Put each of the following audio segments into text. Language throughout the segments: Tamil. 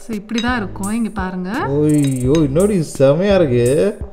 ஸோ இப்படி தான் இருக்கும் இங்கே பாருங்க ஐயோ இன்னொரு செமையா இருக்கு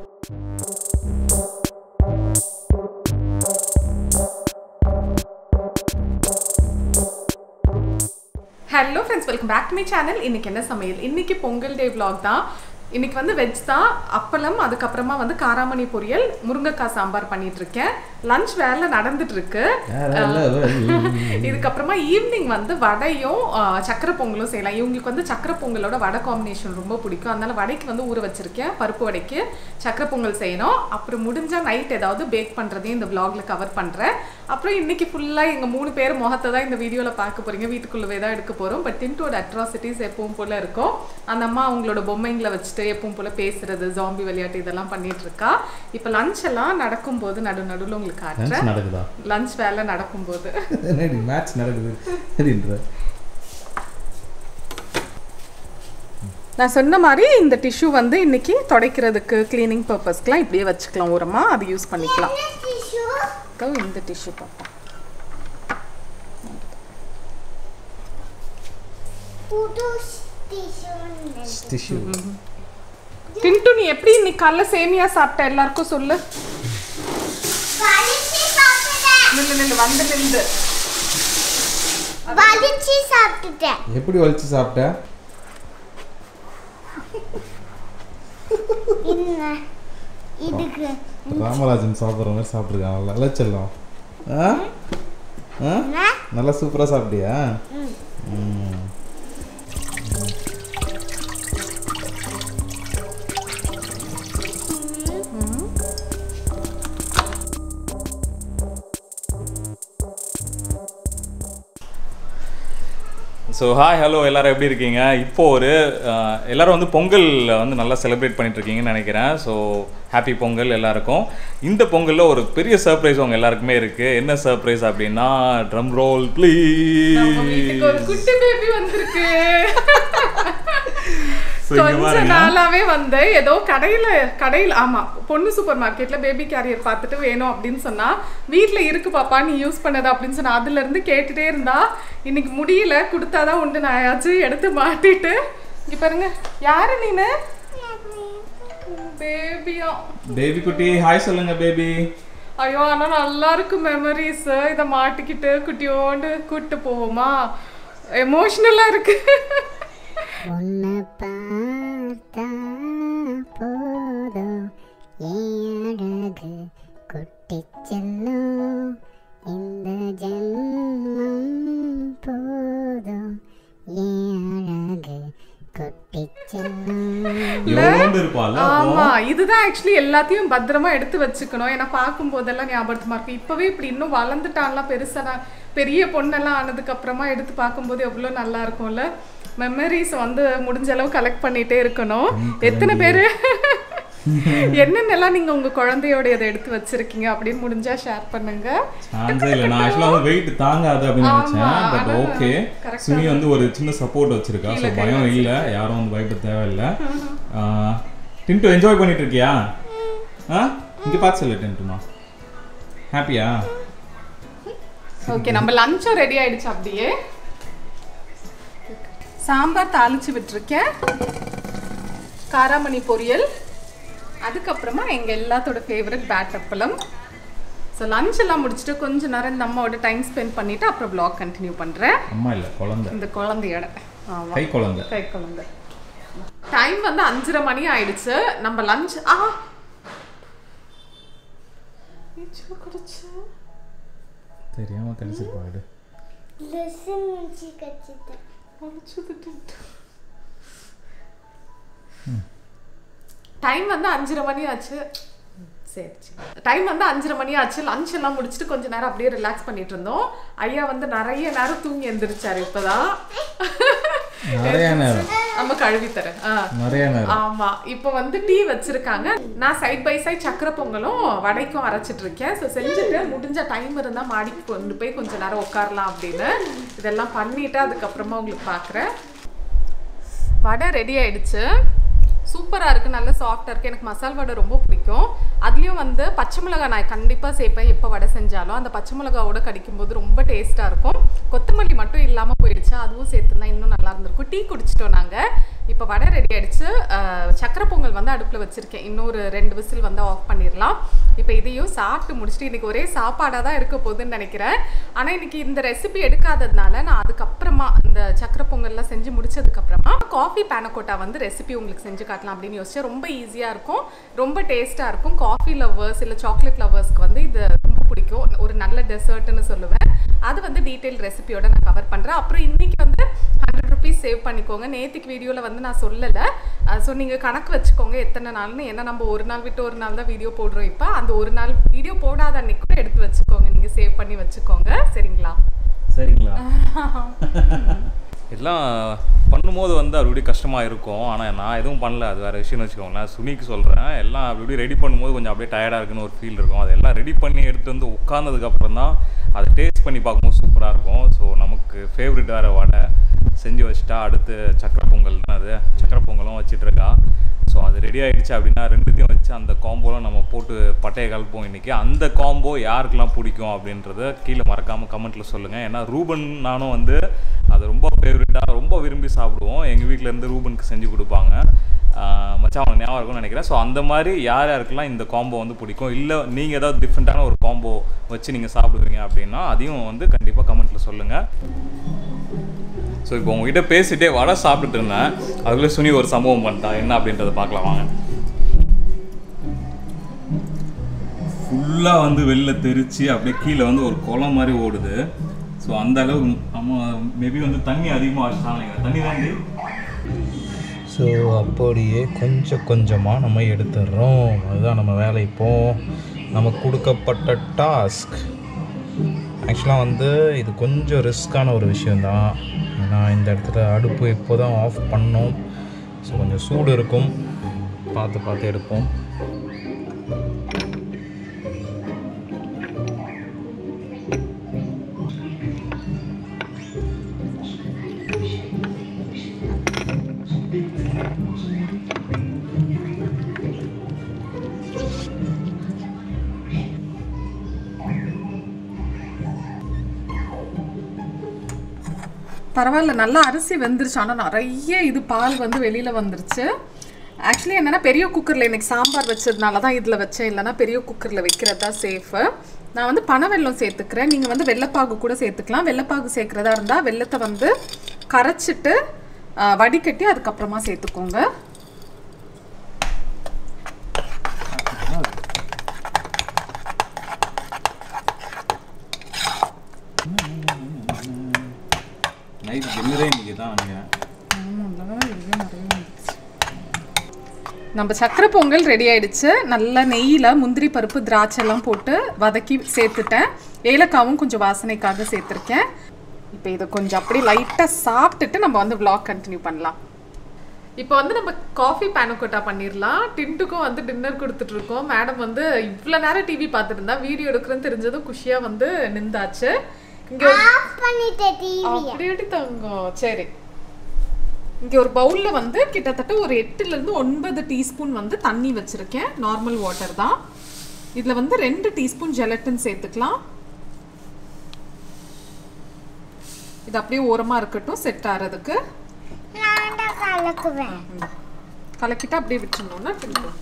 hello friends welcome back to my channel இன்னைக்கு என்ன சமையல் இன்னைக்கு பொங்கல் டே vlog தான் இன்னைக்கு வந்து வெஜ் தான் அப்பளம் அதுக்கப்புறமா வந்து காராமணி பொரியல் முருங்கைக்காய் சாம்பார் பண்ணிட்டு இருக்கேன் லஞ்ச் வேலை நடந்துட்டு இருக்கு இதுக்கப்புறமா ஈவினிங் வந்து வடையும் ஆஹ், சக்கரை பொங்கலும் செய்யலாம் இவங்களுக்கு வந்து சக்கரை பொங்கலோட வடை காம்பினேஷன் ரொம்ப பிடிக்கும் அதனால வடைக்கு வந்து ஊற வச்சிருக்கேன் பருப்பு வடைக்கு சக்கரை பொங்கல் செய்யணும் அப்புறம் முடிஞ்சா நைட் ஏதாவது பேக் பண்றதையும் இந்த vlogல கவர் பண்றேன் அப்புறம் இன்னைக்கு ஃபுல்லா எங்க மூணு பேர் முகத்தை தான் இந்த வீடியோல பார்க்க போறீங்க வீட்டுக்குள்ளவே தான் எடுக்க போறோம் பட் டின்டோட அட்ராசிட்டிஸ் எப்பவும் போல இருக்கும் அந்த அம்மா அவங்களோட பொம்மைங்களை வச்சுட்டு எப்பவும் போல பேசுறது ஜாம்பி விளையாட்டு இதெல்லாம் பண்ணிட்டு இருக்கா இப்போ லஞ்ச் எல்லாம் நடக்கும்போது நடு நடுவில் உங்களுக்கு காட்டுறேன் மேட்ச் நடக்குதா லஞ்ச் வேலை நடக்கும்போது என்னடி மேட்ச் நடக்குது அப்படின்ற நான் சொன்ன மாதிரி இந்த டிஷ்யூ வந்து இன்னைக்கு துடைக்கிறதுக்கு க்ளீனிங் பர்பஸ்க்குலாம் இப்படியே வச்சுக்கலாம் ஓரமா அது யூஸ் பண்ணிக்கலாம் இதோ இந்த டிஷ்யூ பார்ப்போம் டிஷ்யூ டின்ட்டு நீ எப்படி இன்னைக்கு காலைல சேமியா சாப்பிட்ட எல்லாருக்கும் சொல்லு நில்லு நில்லு வந்து நில்லு வலிச்சு சாப்பிட்டுட்டேன் எப்படி வலிச்சு சாப்பிட்ட என்ன இதுக்கு ராமராஜன் சாப்பிட்ற மாதிரி சாப்பிட்ருக்கான் நல்லா செல்லம் ஆ ஆ என்ன? நல்லா சூப்பராக சாப்பிட்டியா ம் ஸோ ஹாய் ஹலோ எல்லாரும் எப்படி இருக்கீங்க இப்போ ஒரு அஹ், எல்லாரும் வந்து பொங்கல் வந்து நல்லா செலிப்ரேட் பண்ணிட்டு இருக்கீங்கன்னு நினைக்கிறேன் ஸோ ஹாப்பி பொங்கல் எல்லாருக்கும் இந்த பொங்கலில் ஒரு பெரிய சர்ப்ரைஸ் உங்க எல்லாருக்குமே இருக்கு என்ன சர்ப்ரைஸ் அப்படின்னா ட்ரம் ரோல் நம்ம வீட்டுக்கு ப்ளீஸ் ஒரு குட்டி பேபி வந்திருக்கு ஸோ இங்கே கொஞ்ச பாருங்க நாளாவே வந்து ஏதோ கடையில கடையில ஆமா பொண்ணு சூப்பர் மார்க்கெட்ல பேபி கேரியர் பார்த்துட்டு வேணும் அப்படின்னு சொன்னா வீட்ல இருக்கு பாப்பா நீ யூஸ் பண்ணது அப்படின்னு சொன்னா அதுல இருந்து கேட்டுட்டே இருந்தா இன்னைக்கு முடியல கொடுத்தாதான் உண்டு நாயாச்சும் எடுத்து மாட்டிட்டு இங்க பாருங்க யாரு நீனு பேபியா பேபி குட்டி ஹாய் சொல்லுங்க பேபி ஐயோ ஆனா நல்லா இருக்கு மெமரிஸ் இதை மாட்டிக்கிட்டு குட்டியோண்டு கூட்டு போவோமா எமோஷனலா இருக்கு உன்னை பார்த்தா போதும் என் அழகு குட்டிச் செல்லும் இந்த ஜென்மம் போதும் என் அழகு குட்டிச் செல்லும் எவ்வளோ இருப்பாள் ஆமா இதுதான் ஆக்சுவலி எல்லாத்தையும் பத்திரமா எடுத்து வச்சுக்கணும் ஏன்னா பார்க்கும் போதெல்லாம் ஞாபகமா இருக்கு இப்பவே இப்படி இன்னும் வளர்ந்துட்டான்லாம் பெருசா நான் பெரிய பொண்ணெல்லாம் ஆனதுக்கு அப்புறமா எடுத்து பார்க்கும்போது எவ்வளவு நல்லா இருக்கும்ல மெமரிஸ் வந்து முடிஞ்ச அளவு கலெக்ட் பண்ணிட்டே இருக்கணும் எத்தனை பேரு என்னென்னலாம் நீங்க உங்க குழந்தையோட இதை எடுத்து வச்சிருக்கீங்க அப்படின்னு முடிஞ்சா ஷேர் பண்ணுங்க சான்ஸே இல்லை நான் ஆக்சுவலாக வந்து வெயிட் தாங்காது அப்படின்னு நினைச்சேன் பட் ஆனா ஓகே correct சுனி வந்து ஒரு சின்ன சப்போர்ட் வச்சிருக்கா ஸோ பயம் இல்லை யாரும் வந்து பயப்பட தேவையில்லை டின்ட்டு என்ஜாய் பண்ணிட்டு இருக்கியா ஆ இங்கே பார்த்து சொல்லு டின்ட்டுமா ஹாப்பியா ஓகே நம்ம லஞ்சும் ரெடி ஆயிடுச்சு அப்படியே சாம்பார் தாளிச்சு விட்டுருக்கேன் காராமணி பொரியல் அதுக்கப்புறமா எங்க எல்லாத்தோட ஃபேவரட் பேட் அப்பளம் ஸோ லஞ்ச் எல்லாம் முடிச்சுட்டு கொஞ்ச நேரம் இந்த அம்மாவோட டைம் ஸ்பெண்ட் பண்ணிட்டு அப்புறம் vlog கண்டினியூ பண்றேன் அம்மா இல்லை குழந்தை இந்த குழந்தையோட ஆமா கை குழந்தை கை குழந்தை டைம் வந்து அஞ்சரை மணி ஆயிடுச்சு நம்ம லஞ்ச் ஆ எச்சில் குடிச்சு தெரியாம கழிச்சிருப்பாடு லெசன் முடிச்சு கச்சிட்டேன் டைம் வந்து அஞ்சரை மணி ஆச்சு சரி சரி டைம் வந்து அஞ்சரை மணி ஆச்சு லஞ்ச் எல்லாம் முடிச்சுட்டு கொஞ்ச நேரம் அப்படியே ரிலாக்ஸ் பண்ணிட்டு இருந்தோம் ஐயா வந்து நிறைய நேரம் தூங்கி எந்திரிச்சாரு இப்பதான் நிறைய நேரம் நம்ம கழுவி தரேன் ஆ. நிறைய நேரம் ஆமா இப்போ வந்து டீ வச்சிருக்காங்க நான் சைட் பை சைட் சக்கரை பொங்கலும் வடைக்கும் அரைச்சிட்டு இருக்கேன் ஸோ செஞ்சுட்டு முடிஞ்ச டைம் இருந்தா மாடிக்கு கொண்டு போய் கொஞ்ச நேரம் உட்காரலாம் அப்படின்னு இதெல்லாம் பண்ணிட்டு அதுக்கப்புறமா உங்களுக்கு பார்க்குறேன் வடை ரெடி ஆயிடுச்சு சூப்பராக இருக்குது நல்ல சாஃப்டாக இருக்குது எனக்கு மசால் வடை ரொம்ப பிடிக்கும் அதுலேயும் வந்து பச்சை மிளகா நான் கண்டிப்பாக சேர்ப்பேன் எப்போ வடை செஞ்சாலும் அந்த பச்சை மிளகாவோட கடிக்கும்போது ரொம்ப டேஸ்ட்டாக இருக்கும் கொத்தமல்லி மட்டும் இல்லாமல் போயிடுச்சு அதுவும் சேர்த்துருந்தா இன்னும் நல்லா இருந்திருக்கும் டீ குடிச்சிட்டோம் நாங்கள் இப்போ வடை ரெடி ஆயிடுச்சு அஹ், சக்கரை பொங்கல் வந்து அடுப்பில் வச்சுருக்கேன் இன்னொரு ரெண்டு விசில் வந்து ஆஃப் பண்ணிடலாம் இப்போ இதையும் சாப்பிட்டு முடிச்சுட்டு இன்னைக்கு ஒரே சாப்பாடாக தான் இருக்க போகுதுன்னு நினைக்கிறேன் ஆனால் இன்னைக்கு இந்த ரெசிபி எடுக்காததுனால நான் அதுக்கப்புறமா இந்த சக்கரை பொங்கல்லாம் செஞ்சு முடிச்சதுக்கப்புறமா காஃபி பேனக்கோட்டா வந்து ரெசிபி உங்களுக்கு செஞ்சு காட்டலாம் அப்படின்னு யோசிச்சேன் ரொம்ப ஈஸியாக இருக்கும் ரொம்ப டேஸ்ட்டாக இருக்கும் காஃபி லவ்வர்ஸ் இல்லை சாக்லேட் லவ்வர்ஸ்க்கு வந்து இது ரொம்ப பிடிக்கும் ஒரு நல்ல டெசர்ட்னு சொல்லுவேன் அது வந்து டீட்டெயில் ரெசிபியோட நான் கவர் பண்ணுறேன் அப்புறம் இன்னைக்கு வந்து ஹண்ட்ரட் ருபீஸ் சேவ் பண்ணிக்கோங்க நேற்றுக்கு வீடியோவில் வந்து நான் சொல்லலை ஸோ நீங்கள் கணக்கு வச்சுக்கோங்க எத்தனை நாள்னு ஏன்னா நம்ம ஒரு நாள் விட்டு ஒரு நாள் தான் வீடியோ போடுறோம் இப்போ அந்த ஒரு நாள் வீடியோ போடாத அன்னைக்கு கூட எடுத்து வச்சுக்கோங்க நீங்கள் சேவ் பண்ணி வச்சுக்கோங்க சரிங்களா சரிங்களா எல்லாம் பண்ணும்போது வந்து அப்படி இப்படி கஷ்டமாக இருக்கும் ஆனால் நான் எதுவும் பண்ணல அது வேறு விஷயம்னு வச்சுக்கோங்களேன் சுனிக்கு சொல்கிறேன் எல்லாம் அப்படி இப்படி ரெடி பண்ணும்போது கொஞ்சம் அப்படியே டயர்டாக இருக்குன்னு ஒரு ஃபீல் இருக்கும் அதெல்லாம் ரெடி பண்ணி எடுத்து வந்து உட்காந்ததுக்கப்புறம் தான் அதை டேஸ்ட் பண்ணி பார்க்கும்போது சூப்பராக இருக்கும் ஸோ நமக்கு ஃபேவரட் வேறு வடை செஞ்சு வச்சுட்டா அடுத்து சக்கரை பொங்கல் தான் அது சக்கரை பொங்கலும் வச்சிட்டு இருக்கா ஸோ அது ரெடி ஆயிடுச்சு அப்படின்னா ரெண்டுத்தையும் வச்சு அந்த காம்போலாம் நம்ம போட்டு பட்டையை கலப்போம் இன்றைக்கி அந்த காம்போ யாருக்கெல்லாம் பிடிக்கும் அப்படின்றத கீழே மறக்காமல் கமெண்ட்டில் சொல்லுங்கள் ஏன்னா ரூபன் நானும் வந்து அது ரொம்ப ஃபேவரட்டாக ரொம்ப விரும்பி சாப்பிடுவோம் எங்கள் வீட்டிலேருந்து ரூபனுக்கு செஞ்சு கொடுப்பாங்க ஆஹ் மச்சான் அவனுக்கு ஞாபகம் இருக்கும்னு நினைக்கிறேன் ஸோ அந்த மாதிரி யார் யாருக்கெல்லாம் இந்த காம்போ வந்து பிடிக்கும் இல்லை நீங்கள் ஏதாவது டிஃப்ரெண்ட்டான ஒரு காம்போ வச்சு நீங்கள் சாப்பிடுவீங்க அப்படின்னா அதையும் வந்து கண்டிப்பாக கமெண்ட்டில் சொல்லுங்கள் ஸோ இப்போ உங்ககிட்ட பேசிட்டே வடை சாப்பிட்டுட்டு இருந்தேன் அதுக்குள்ளே சுனி ஒரு சம்பவம் பண்ணிட்டா என்ன அப்படின்றத பார்க்கலாம் வாங்க ஃபுல்லாக வந்து வெளில தெரிச்சு அப்படியே கீழே வந்து ஒரு குளம் மாதிரி ஓடுது ஸோ அந்த அளவு நம்ம மேபி வந்து தண்ணி அதிகமாக வச்சுட்டாங்க தண்ணி தாண்டி ஸோ அப்படியே கொஞ்சம் கொஞ்சமாக நம்ம எடுத்துடுறோம் அதுதான் நம்ம வேலை இப்போ நமக்கு கொடுக்கப்பட்ட டாஸ்க் ஆக்சுவலாக வந்து இது கொஞ்சம் ரிஸ்க்கான ஒரு விஷயந்தான் ஏன்னா இந்த இடத்துல அடுப்பு இப்போ தான் ஆஃப் பண்ணோம் ஸோ கொஞ்சம் சூடு இருக்கும் பார்த்து பார்த்து எடுப்போம் பரவாயில்ல நல்லா அரிசி வெந்துருச்சு ஆனால் நிறைய இது பால் வந்து வெளியில் வந்துருச்சு ஆக்சுவலி என்னென்னா பெரிய குக்கரில் இன்னைக்கு சாம்பார் வச்சதுனால தான் இதில் வச்சேன் இல்லைன்னா பெரிய குக்கரில் வைக்கிறது தான் சேஃபு நான் வந்து பனவெல்லம் சேர்த்துக்கிறேன் நீங்கள் வந்து வெள்ளைப்பாகு கூட சேர்த்துக்கலாம் வெள்ளைப்பாகு சேர்க்குறதா இருந்தால் வெள்ளத்தை வந்து கரைச்சிட்டு ஆ, வடிகட்டி அதுக்கப்புறமா சேர்த்துக்கோங்க நைட் டின்னரே இன்னைக்கு தான் நினைக்கிறேன் நம்ம சக்கரை பொங்கல் ரெடி ஆயிடுச்சு நல்லா நெய்யில் முந்திரி பருப்பு திராட்சை எல்லாம் போட்டு வதக்கி சேர்த்துட்டேன் ஏலக்காவும் கொஞ்சம் வாசனைக்காக சேர்த்துருக்கேன் இப்போ இதை கொஞ்சம் அப்படியே லைட்டாக சாப்பிட்டுட்டு நம்ம வந்து vlog கண்டினியூ பண்ணலாம் இப்போ வந்து நம்ம காஃபி பேனக்கோட்டா பண்ணிடலாம் டின்ட்டுக்கும் வந்து டின்னர் கொடுத்துட்டு இருக்கோம் மேடம் வந்து இவ்வளோ நேரம் டிவி பார்த்துட்டு இருந்தா வீடியோ எடுக்கிறேன்னு தெரிஞ்சதும் குஷியாக வந்து நின்றாச்சு இங்கே ஆஃப் பண்ணிட்டேன் டிவி அப்படி தங்கம் சரி இங்கே ஒரு பவுலில் வந்து கிட்டத்தட்ட ஒரு எட்டுலேருந்து ஒன்பது டீஸ்பூன் வந்து தண்ணி வச்சுருக்கேன் நார்மல் வாட்டர் தான் இதில் வந்து ரெண்டு டீஸ்பூன் ஜெலட்டின் சேர்த்துக்கலாம் இது அப்படியே ஓரமாக இருக்கட்டும் செட் ஆகிறதுக்கு நான் தான் கலக்குவேன் கலக்கிட்டு அப்படியே விட்டுருந்தோம்னா திரும்ப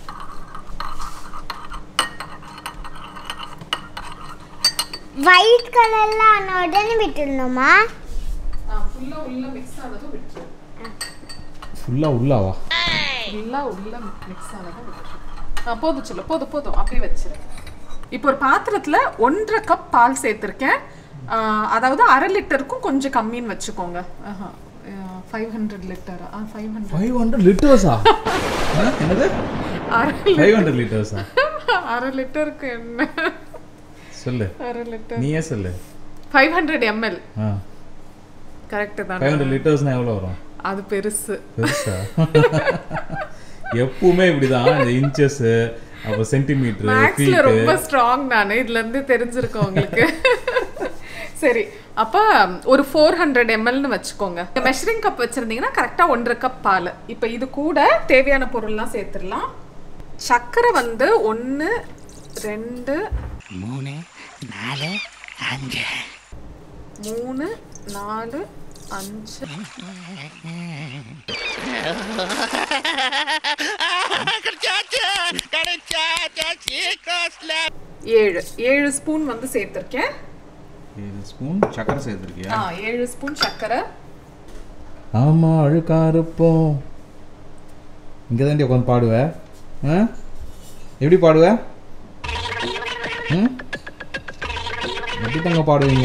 ஒயிட் கலர்ல ஆன உடனே விட்டுடணுமா ஃபுல்லாக உள்ள மிக்ஸ் ஆனதும் விட்டுரு ஃபுல்லாக உள்ளாவா ஃபுல்லாக உள்ள மிக்ஸ் ஆனதும் விட்டுரு ஆ போதும் சொல்லு போதும் போதும் அப்படியே வச்சிரு இப்போ ஒரு பாத்திரத்தில் ஒன்றரை கப் பால் சேர்த்துருக்கேன் ஆ, அதாவது அரை லிட்டருக்கும் கொஞ்சம் கம்மின்னு வச்சுக்கோங்க ஃபைவ் ஹண்ட்ரட் லிட்டர் ஆ ஃபைவ் ஹண்ட்ரட் ஃபைவ் ஹண்ட்ரட் லிட்டர்ஸா என்னது அரை ஃபைவ் ஹண்ட்ரட் லிட்டர்ஸா அரை லிட்டருக்கு என்ன சொல்லு அரை லிட்டர் நீயே சொல்லு ஃபைவ் ஹண்ட்ரட் எம்எல் ஆ கரெக்டு தான் ஃபைவ் ஹண்ட்ரட் லிட்டர்ஸ்னால் எவ்வளோ வரும் அது பெருசு பெருசா எப்பவுமே இப்படிதான் இந்த இன்ச்சஸ் அப்புறம் சென்டிமீட்டர் மேக்ஸ்ல ரொம்ப ஸ்ட்ராங் நான் இதுல இருந்து தெரிஞ்சிருக்கோம் உங்களுக்கு சரி அப்ப ஒரு ஃபோர் ஹண்ட்ரட் எம்எல்னு வச்சுக்கோங்க மெஷரிங் கப் வச்சிருந்தீங்கன்னா கரெக்டா ஒன்றரை கப் பால் இப்போ இது கூட தேவையான பொருள்லாம் சேர்த்துடலாம் சர்க்கரை வந்து ஒன்று ரெண்டு மூணு நாலு அஞ்சு மூணு நாலு அஞ்சு ஏழு ஏழு ஸ்பூன் வந்து சேர்த்துருக்கேன் ஏழு ஸ்பூன் சக்கரை சேர்த்துருக்கியா ஆ ஏழு ஸ்பூன் சர்க்கரை ஆமாம் அழுக்கா இருப்போம் இங்கே தாண்டி உட்காந்து பாடுவ ஆ எப்படி பாடுவ ம் எப்படி தாங்க பாடுவீங்க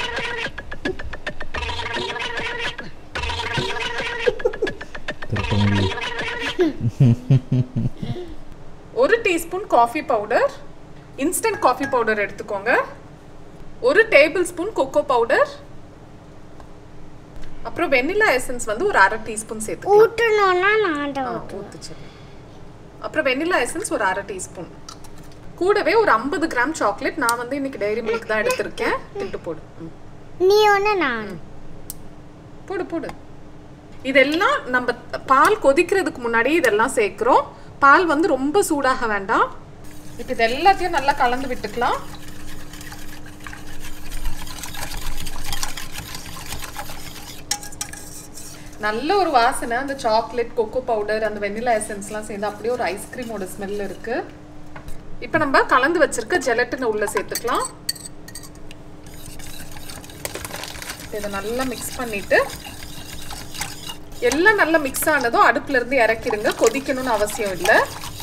திருப்பதி ஒரு teaspoon coffee powder instant coffee powder எடுத்துக்கோங்க ஒரு டேபிள் ஸ்பூன் கொக்கோ பவுடர் அப்புறம் வெண்ணிலா எசன்ஸ் வந்து ஒரு அரை டீஸ்பூன் சேர்த்துக்கலாம் ஊட்டணும்னா நான் ஆ, ஊத்துச்சு. அப்புறம் வெண்ணிலா எசன்ஸ் ஒரு அரை டீஸ்பூன் கூடவே ஒரு ஐம்பது கிராம் சாக்லேட் நான் வந்து இன்னைக்கு டைரி மில்க் தான் எடுத்திருக்கேன் திட்டு போடு ம். நீ ஒன்று நான் போடு போடு இதெல்லாம் நம்ம பால் கொதிக்கிறதுக்கு முன்னாடி இதெல்லாம் சேர்க்குறோம் பால் வந்து ரொம்ப சூடாக வேண்டாம் இப்போ இது எல்லாத்தையும் நல்லா கலந்து விட்டுக்கலாம் நல்ல ஒரு வாசனை அந்த சாக்லேட் கொக்கோ பவுடர் அந்த வெனிலா எசன்ஸ்லாம் சேர்ந்து அப்படியே ஒரு ஐஸ்கிரீமோட ஸ்மெல் இருக்கு இப்போ நம்ம கலந்து வச்சிருக்க ஜெலட்டினை உள்ள சேர்த்துக்கலாம் இதை நல்லா மிக்ஸ் பண்ணிட்டு எல்லாம் நல்லா மிக்ஸ் ஆனதும் அடுப்புல இருந்து இறக்கிடுங்க கொதிக்கணும்னு அவசியம் இல்லை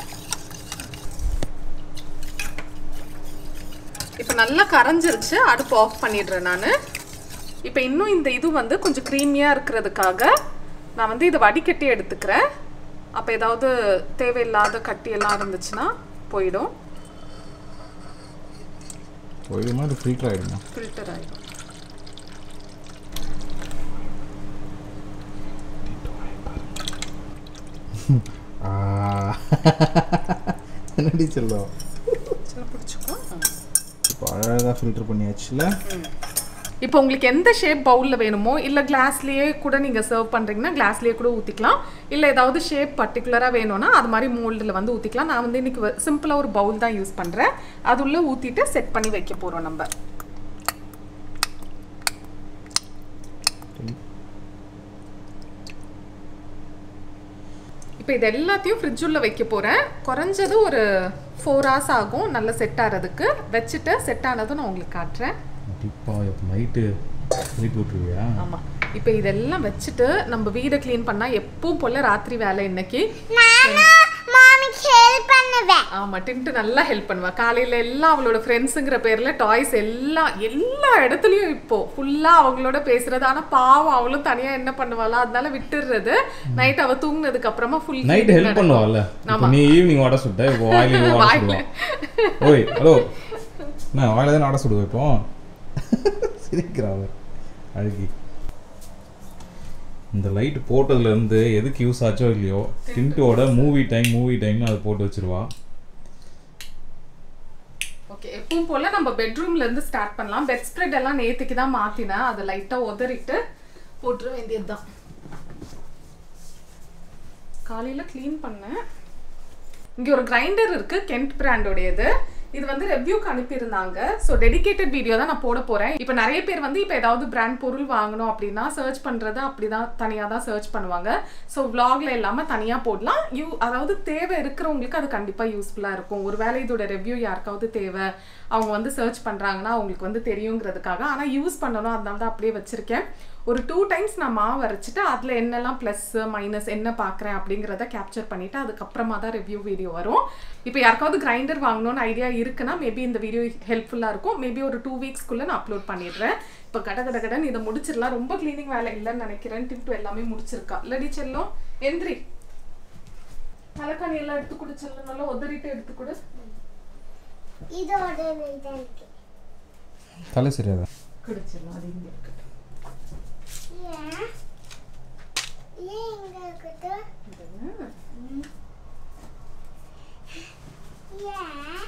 இப்போ நல்லா கரைஞ்சிருச்சு அடுப்பு ஆஃப் பண்ணிடுறேன் நான் இப்போ இன்னும் இந்த இது வந்து கொஞ்சம் க்ரீமியாக இருக்கிறதுக்காக நான் வந்து இதை வடிகட்டி எடுத்துக்கிறேன் அப்போ ஏதாவது தேவையில்லாத கட்டி எல்லாம் இருந்துச்சுன்னா போயிடும் போயிடுமா அது ஃப்ரீட் ஆகிடுமா ஃபில்டர் ஆகிடும் என்னடி சொல்லும் சில பிடிச்சிக்கோ இப்போ அழகாக ஃபில்டர் பண்ணியாச்சுல இப்போ உங்களுக்கு எந்த ஷேப் பவுலில் வேணுமோ இல்லை கிளாஸ்லேயே கூட நீங்கள் சர்வ் பண்ணுறீங்கன்னா கிளாஸ்லேயே கூட ஊற்றிக்கலாம் இல்லை ஏதாவது ஷேப் பர்டிகுலராக வேணும்னா அது மாதிரி மோல்டில் வந்து ஊற்றிக்கலாம் நான் வந்து இன்னைக்கு சிம்பிளாக ஒரு பவுல் தான் யூஸ் பண்ணுறேன் அது உள்ளே ஊற்றிட்டு செட் பண்ணி வைக்க போகிறோம் நம்ம இப்போ இது எல்லாத்தையும் ஃப்ரிட்ஜ் உள்ள வைக்க போகிறேன் குறைஞ்சது ஒரு ஃபோர் ஹவர்ஸ் ஆகும் நல்லா செட் ஆகிறதுக்கு வச்சுட்டு செட் ஆனதும் நான் உங்களுக்கு காட்டுறேன் கண்டிப்பாக இப்போ நைட்டு எழுப்பி விட்ருவியா ஆமாம் இப்போ இதெல்லாம் வச்சுட்டு நம்ம வீடை க்ளீன் பண்ணால் எப்பவும் போல ராத்திரி வேலை இன்னைக்கு நானும் மாமிக்கு ஹெல்ப் பண்ணுவேன் ஆமாம் டின்ட்டு நல்லா ஹெல்ப் பண்ணுவா காலையில் எல்லாம் அவளோட ஃப்ரெண்ட்ஸுங்கிற பேரில் டாய்ஸ் எல்லாம் எல்லா இடத்துலையும் இப்போ ஃபுல்லாக அவங்களோட பேசுறது ஆனால் பாவம் அவளும் தனியாக என்ன பண்ணுவாளா அதனால விட்டுடுறது நைட் அவள் தூங்குனதுக்கு அப்புறமா ஃபுல் நைட் ஹெல்ப் பண்ணுவாள்ல இப்போ நீ ஈவினிங் வடை சுட்ட இப்போ வாயில வடை வாயில. சுடுவான் ஓய் ஹலோ நான் வாயில தானே வடை சுடுவேன் இப்போ சிரிக்கிறாவ அழுகி இந்த லைட் போட்டதுலேருந்து எதுக்கு யூஸ் ஆச்சோ இல்லையோ டின்ட்டோட மூவி டைம் மூவி டைம்னு அதை போட்டு வச்சிருவா ஓகே எப்பவும் போல நம்ம பெட்ரூம்ல இருந்து ஸ்டார்ட் பண்ணலாம் பெட் ஸ்ப்ரெட் எல்லாம் நேத்துக்கு தான் மாத்தினேன் அதை லைட்டா உதறிட்டு போட்டுற வேண்டியதுதான் காலையில க்ளீன் பண்ணேன் இங்க ஒரு கிரைண்டர் இருக்கு கென்ட் பிராண்டோடையது இது வந்து ரெவ்யூக்கு அனுப்பியிருந்தாங்க ஸோ டெடிகேட்டட் வீடியோ தான் நான் போட போறேன் இப்போ நிறைய பேர் வந்து இப்போ ஏதாவது பிராண்ட் பொருள் வாங்கணும் அப்படின்னா சர்ச் பண்றது அப்படிதான் தனியாக தான் சர்ச் பண்ணுவாங்க ஸோ vlogல இல்லாம தனியா போடலாம் யூ அதாவது தேவை இருக்கிறவங்களுக்கு அது கண்டிப்பா யூஸ்ஃபுல்லா இருக்கும் ஒருவேளை இதோட ரெவ்யூ யாருக்காவது தேவை அவங்க வந்து சர்ச் பண்றாங்கன்னா அவங்களுக்கு வந்து தெரியுங்கிறதுக்காக ஆனா யூஸ் பண்ணணும் அதனால தான் அப்படியே வச்சிருக்கேன் ஒரு டூ டைம்ஸ் நான் மாவு அரைச்சிட்டு அதில் என்னெல்லாம் ப்ளஸ் மைனஸ் என்ன பார்க்குறேன் அப்படிங்கிறத கேப்சர் பண்ணிவிட்டு அதுக்கப்புறமா தான் ரிவ்யூ வீடியோ வரும் இப்போ யாருக்காவது கிரைண்டர் வாங்கணும்னு ஐடியா இருக்குன்னா மேபி இந்த வீடியோ ஹெல்ப்ஃபுல்லாக இருக்கும் மேபி ஒரு டூ வீக்ஸ்க்குள்ளே நான் அப்லோட் பண்ணிடுறேன் இப்போ கட கட கடன்னு இதை முடிச்சிடலாம் ரொம்ப க்ளீனிங் வேலை இல்லைன்னு நினைக்கிறேன் டிப்டு எல்லாமே முடிச்சிருக்கா இல்லடி செல்லம் எந்திரி தலைக்காணி எல்லாம் எடுத்து கொடு செல்லம் நல்லா உதறிட்டு எடுத்து கொடு இதோட இது இருக்கு தலை சரியாதா குடிச்சிடலாம் அது இங்கே இருக்கட்டும் ஏன் ஏன் இங்க இருக்குது இது ஏன்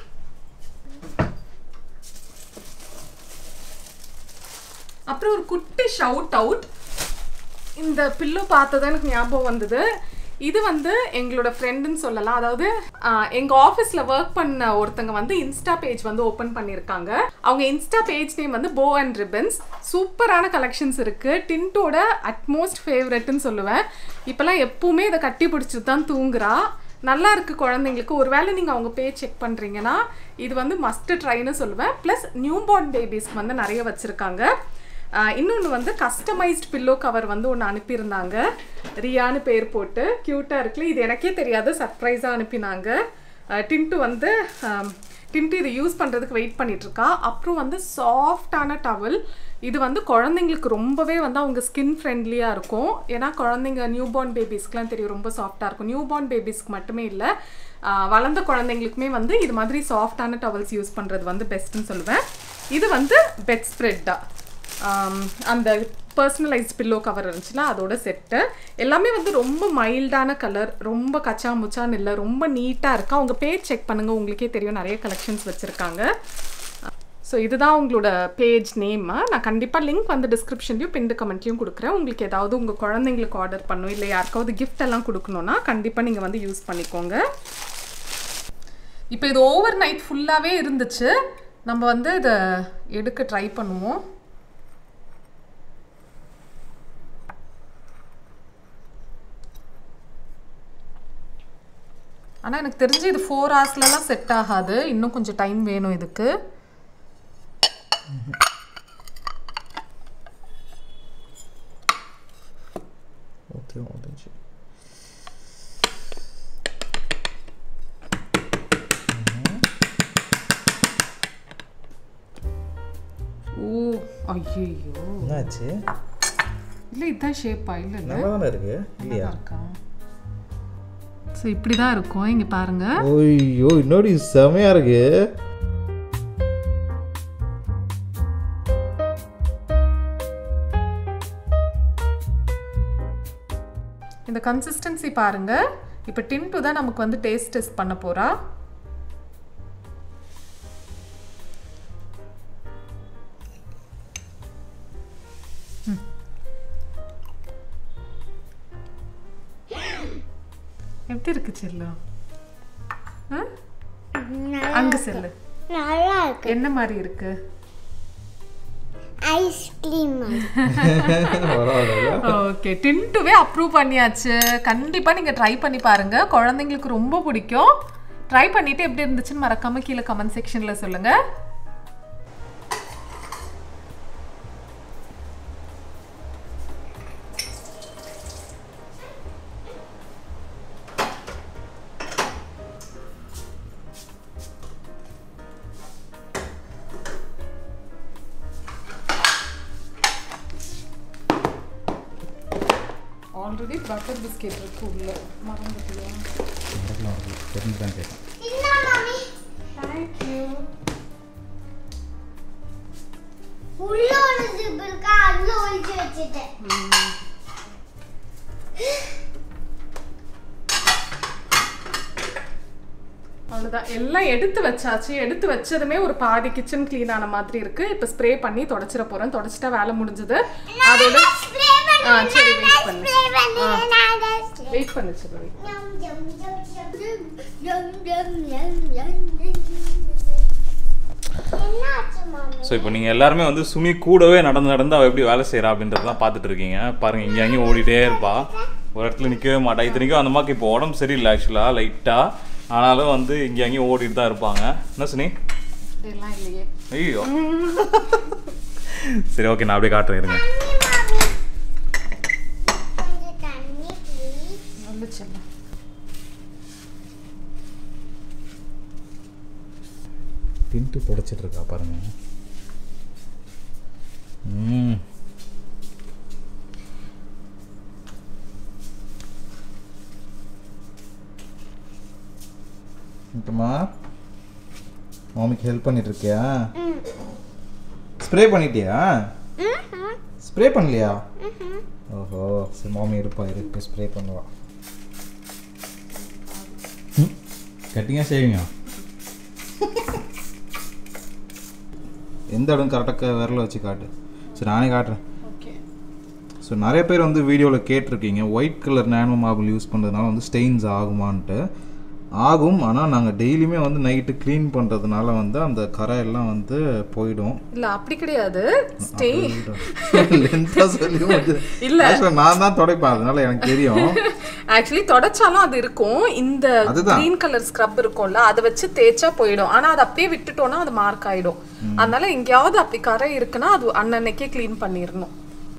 அப்புறம் ஒரு குட்டி ஷவுட் அவுட் இந்த பில்லோ பார்த்தது எனக்கு ஞாபகம் வந்தது இது வந்து எங்களோட ஃப்ரெண்டுன்னு சொல்லலாம் அதாவது ஆஹ், எங்க ஆஃபீஸ்ல ஒர்க் பண்ண ஒருத்தங்க வந்து இன்ஸ்டா பேஜ் வந்து ஓப்பன் பண்ணியிருக்காங்க அவங்க இன்ஸ்டா பேஜ் நேம் வந்து போ அண்ட் ரிப்பன்ஸ் சூப்பரான கலெக்ஷன்ஸ் இருக்கு டின்ட்டோட அட்மோஸ்ட் ஃபேவரட்னு சொல்லுவேன் இப்பெல்லாம் எப்பவுமே இதை கட்டி பிடிச்சிட்டு தான் தூங்குறா நல்லா இருக்கு குழந்தைங்களுக்கு ஒருவேளை நீங்கள் அவங்க பேஜ் செக் பண்ணுறீங்கன்னா இது வந்து மஸ்ட் ட்ரைன்னு சொல்லுவேன் ப்ளஸ் நியூ பார்ன் பேபிஸ்க்கு வந்து நிறைய வச்சுருக்காங்க இன்னொன்று வந்து கஸ்டமைஸ்ட் பில்லோ கவர் வந்து ஒன்று அனுப்பியிருந்தாங்க ரியான்னு பேர் போட்டு க்யூட்டாக இருக்குல்ல இது எனக்கே தெரியாது சர்ப்ரைஸாக அனுப்பினாங்க அஹ் டின்ட்டு வந்து ஆம், டின்ட்டு இதை யூஸ் பண்ணுறதுக்கு வெயிட் பண்ணிட்டு இருக்கா அப்புறம் வந்து சாஃப்டான டவல் இது வந்து குழந்தைங்களுக்கு ரொம்பவே வந்து அவங்க ஸ்கின் ஃப்ரெண்ட்லியாக இருக்கும் ஏன்னா குழந்தைங்க நியூ பார்ன் பேபிஸ்க்குலாம் தெரியும் ரொம்ப சாஃப்டாக இருக்கும் நியூ பார்ன் பேபிஸ்க்கு மட்டுமே இல்லை வளர்ந்த குழந்தைங்களுக்குமே வந்து இது மாதிரி சாஃப்டான டவல்ஸ் யூஸ் பண்ணுறது வந்து பெஸ்ட்டுன்னு சொல்லுவேன் இது வந்து பெட் ஸ்ப்ரெட்டா அந்த பர்சனலைஸ்ட் பில்லோ கவர் இருந்துச்சுன்னா அதோட செட்டு எல்லாமே வந்து ரொம்ப மைல்டான கலர் ரொம்ப கச்சா முச்சான்னு இல்லை ரொம்ப நீட்டாக இருக்கு அவங்க பேஜ் செக் பண்ணுங்கள் உங்களுக்கே தெரியும் நிறைய கலெக்ஷன்ஸ் வச்சுருக்காங்க ஸோ இதுதான் உங்களோட பேஜ் நேம் நான் கண்டிப்பாக லிங்க் வந்து டிஸ்கிரிப்ஷன்லையும் பின்டு கமெண்ட்லையும் கொடுக்குறேன் உங்களுக்கு ஏதாவது உங்கள் குழந்தைங்களுக்கு ஆர்டர் பண்ணணும் இல்லை யாருக்காவது கிஃப்ட் எல்லாம் கொடுக்கணுன்னா கண்டிப்பாக நீங்கள் வந்து யூஸ் பண்ணிக்கோங்க இப்போ இது ஓவர் நைட் ஃபுல்லாகவே இருந்துச்சு நம்ம வந்து இதை எடுக்க ட்ரை பண்ணுவோம் ஆனால் எனக்கு தெரிஞ்சு இது ஃபோர் ஹவர்ஸ்லலாம் செட் ஆகாது இன்னும் கொஞ்சம் டைம் வேணும் இதுக்கு ஓகே முடிஞ்சு ஓ ஐயோ என்னாச்சு இல்லை இதுதான் ஷேப்பா இல்லை இல்லை நல்லா தானே இருக்கு இல்லையா இருக்கா ஸோ இப்படி தான் இருக்கும் இங்கே பாருங்க ஐயோ இன்னொரு செமையா இருக்கு இந்த கன்சிஸ்டன்சி பாருங்க இப்போ டின்ட்டு தான் நமக்கு வந்து டேஸ்ட் டெஸ்ட் பண்ண போறா ம். எப்படி இருக்கு செல்லம் ஆ? அங்க செல்லு நல்லா இருக்கு என்ன மாதிரி இருக்கு ஐஸ்கிரீம் பரவாயில்ல ஓகே டின்ட்டுவே அப்ரூவ் பண்ணியாச்சு கண்டிப்பாக நீங்கள் ட்ரை பண்ணி பாருங்க குழந்தைங்களுக்கு ரொம்ப பிடிக்கும் ட்ரை பண்ணிட்டு எப்படி இருந்துச்சுன்னு மறக்காம கீழே கமெண்ட் செக்ஷனில் சொல்லுங்க ஆல்ரெடி பட்டர் பிஸ்கெட் இருக்கு உள்ள மறந்துட்டியா தெரிஞ்சு தான் கேட்டேன் என்ன மாமி தேங்க்யூ உள்ள ஒரு ஜிப் இருக்கா அதுல ஒளிச்சு வச்சுட்டேன் அவ்வளோதான் எல்லாம் எடுத்து வச்சாச்சு எடுத்து வச்சதுமே ஒரு பாதி கிச்சன் க்ளீன் ஆன மாதிரி இருக்கு இப்போ ஸ்ப்ரே பண்ணி தொடச்சிட போறேன் தொடச்சிட்டா வேலை முடிஞ்சது அதோட ஸ்ப்ரே ஆ பண்ணி சரி வெயிட் பண்ணு ஸ்ப்ரே பண்ணி நான் தான் வெயிட் பண்ணு சரி Yum, yum, yum, yum, yum, yum, yum, yum, yum. என்னாச்சு மாமி ஸோ இப்போ நீங்கள் எல்லாருமே வந்து சுமி கூடவே நடந்து நடந்து அவள் எப்படி வேலை செய்கிறா அப்படின்றதெல்லாம் பார்த்துட்டு இருக்கீங்க பாருங்கள் இங்கே அங்கேயும் ஓடிட்டே இருப்பா ஒரு இடத்துல நிற்கவே மாட்டா இத்தனைக்கும் அந்த மாதிரி இப்போ உடம்பு சரியில்லை ஆக்சுவலாக லைட்டாக ஆனாலும் வந்து இங்கே அங்கேயும் ஓடிட்டு தான் இருப்பாங்க என்ன சுனி இதெல்லாம் இல்லையே ஐயோ சரி ஓகே நான் அப்படியே காட்டுறேன் இருங்க தண்ணி மாமி கொஞ்சம் தண்ணி ப்ளீஸ் வந்துச்சுல்ல டின்ட்டு புடைச்சிட்டு இருக்கா பாருங்க ம் இப்பமா மாமிக்கு ஹெல்ப் பண்ணிட்டு இருக்கியா ஸ்ப்ரே பண்ணிட்டியா ஸ்ப்ரே பண்ணலையா ஓஹோ சரி மாமி இருப்பா இரு இப்போ ஸ்ப்ரே பண்ணுவா கட்டிங்கா செய்வீங்க எந்த இடம் கரெக்டாக விரல வச்சு காட்டு சரி நானே காட்டுறேன் ஓகே ஸோ நிறைய பேர் வந்து வீடியோவில் கேட்டிருக்கீங்க white colour nano marble use பண்ணுறதுனால வந்து ஸ்டெயின்ஸ் ஆகுமான்ட்டு ஆகும் ஆனால் நாங்கள் டெய்லியுமே வந்து நைட்டு க்ளீன் பண்ணுறதுனால வந்து அந்த கரை எல்லாம் வந்து போயிடும் இல்ல அப்படி கிடையாது ஸ்டே லென்த்தாக சொல்லி வந்து இல்ல. Actually நான் தான் துடைப்பேன் அதனால எனக்கு தெரியும் ஆக்சுவலி தொடச்சாலும் அது இருக்கும் இந்த அதுதான். கிரீன் கலர் ஸ்க்ரப் இருக்கும்ல அதை வச்சு தேய்ச்சா போயிடும் ஆனா அதை அப்படியே விட்டுட்டோம்னா அது மார்க் ஆயிடும் அதனால எங்கேயாவது அப்படி கரை இருக்குன்னா அது அன்னன்னைக்கே க்ளீன் பண்ணிடணும்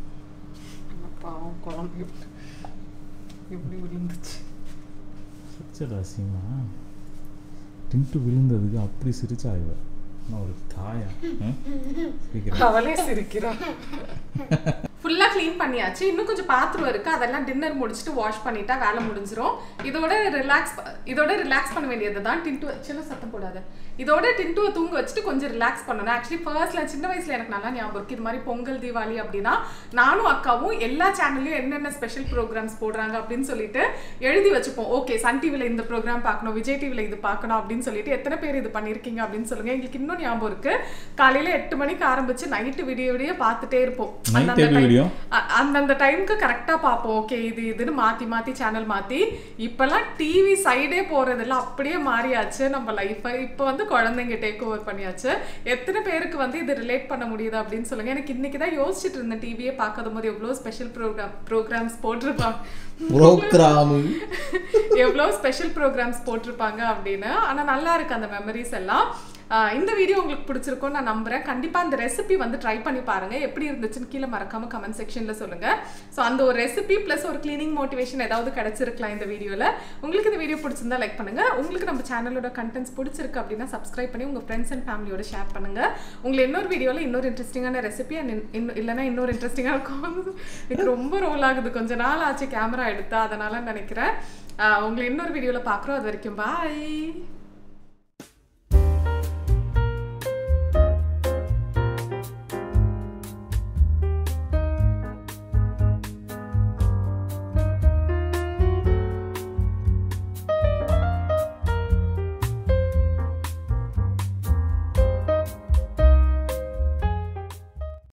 பாவம் குழம்பு எப்படி விழுந்துச்சு சிரிச்சடா சீமா டின்ட்டு விழுந்ததுக்கு அப்படி சிரிச்சா இவ நான் ஒரு தாயா ம்? சிரிக்கிறேன். அவளே சிரிக்கிறான் ஃபுல்லா க்ளீன் பண்ணியாச்சு இன்னும் கொஞ்சம் பாத்திரம் இருக்கு அதெல்லாம் டின்னர் முடிச்சுட்டு வாஷ் பண்ணிட்டா வேலை முடிஞ்சிரும் இதோட ரிலாக்ஸ் இதோட ரிலாக்ஸ் பண்ண வேண்டியது தான் டின்ட்டு சின்ன சத்தம் போடாத இதோட டின்ட்டுவை தூங்க வச்சுட்டு கொஞ்சம் ரிலாக்ஸ் பண்ணணும் ஆக்சுவலி ஃபர்ஸ்ட்ல சின்ன வயசுல எனக்கு நல்லா ஞாபகம் இருக்கு இது மாதிரி பொங்கல் தீபாவளி அப்படின்னா நானும் அக்காவும் எல்லா சேனல்லையும் என்னென்ன ஸ்பெஷல் ப்ரோக்ராம்ஸ் போடுறாங்க அப்படின்னு சொல்லிட்டு எழுதி வச்சுப்போம் ஓகே சன் டிவில இந்த ப்ரோக்ராம் பார்க்கணும் விஜய் டிவில இது பார்க்கணும் அப்படின்னு சொல்லிட்டு எத்தனை பேர் இது பண்ணிருக்கீங்க அப்படின்னு சொல்லுங்க எங்களுக்கு இன்னும் ஞாபகம் இருக்கு காலையில எட்டு மணிக்கு ஆரம்பிச்சு நைட்டு விடிய விடிய பார்த்துட்டே இருப்போம் Night அந்தந்த எப்படி time- விடியும்? அ- அந்தந்த டைம்க்கு கரெக்டா பார்ப்போம் ஓகே இது இதுன்னு மாத்தி மாத்தி சேனல் மாத்தி இப்பெல்லாம் டிவி சைடே போறதெல்லாம் அப்படியே மாறியாச்சு நம்ம லைஃப் இப்போ வந்து குழந்தைங்க டேக் ஓவர் பண்ணியாச்சு எத்தனை பேருக்கு வந்து இது ரிலேட் பண்ண முடியுது அப்படின்னு சொல்லுங்க எனக்கு இன்னைக்கு தான் யோசிச்சுட்டு இருந்தேன் டிவியே பார்க்காத போது எவ்வளோ ஸ்பெஷல் ப்ரோக்ராம் ப்ரோக்ராம்ஸ் போட்டிருப்பாங்க ப்ரோக்ராமு எவ்வளோ ஸ்பெஷல் ப்ரோக்ராம்ஸ் போட்டிருப்பாங்க அப்படின்னு ஆனால் நல்லா இருக்கு அந்த மெமரிஸ் எல்லாம் ஆஹ் இந்த வீடியோ உங்களுக்கு பிடிச்சிருக்கும்னு நான் நம்புறேன் கண்டிப்பா இந்த ரெசிபி வந்து ட்ரை பண்ணி பாருங்க எப்படி இருந்துச்சுன்னு கீழே மறக்காம கமெண்ட் செக்ஷன்ல சொல்லுங்க ஸோ அந்த ஒரு ரெசிபி ப்ளஸ் ஒரு க்ளீனிங் மோட்டிவேஷன் ஏதாவது கிடைச்சிருக்கலாம் இந்த வீடியோல உங்களுக்கு இந்த வீடியோ பிடிச்சிருந்தா லைக் பண்ணுங்க உங்களுக்கு நம்ம சேனலோட கண்டென்ட்ஸ் பிடிச்சிருக்கு அப்படின்னா சப்ஸ்கிரைப் பண்ணி உங்க ஃப்ரெண்ட்ஸ் அண்ட் ஃபேமிலியோட ஷேர் பண்ணுங்க உங்களை இன்னொரு வீடியோல இன்னொரு இன்ட்ரெஸ்டிங்கான ரெசிபி அண்ட் இல்லைன்னா இன்னொரு இன்ட்ரெஸ்டிங்காக இருக்கும் எனக்கு ரொம்ப ரோல் ஆகுது கொஞ்ச நாள் ஆச்சு கேமரா எடுத்தா அதனால நினைக்கிறேன் ஆஹ் உங்களை இன்னொரு வீடியோல பார்க்குறோம் அது வரைக்கும் பாய்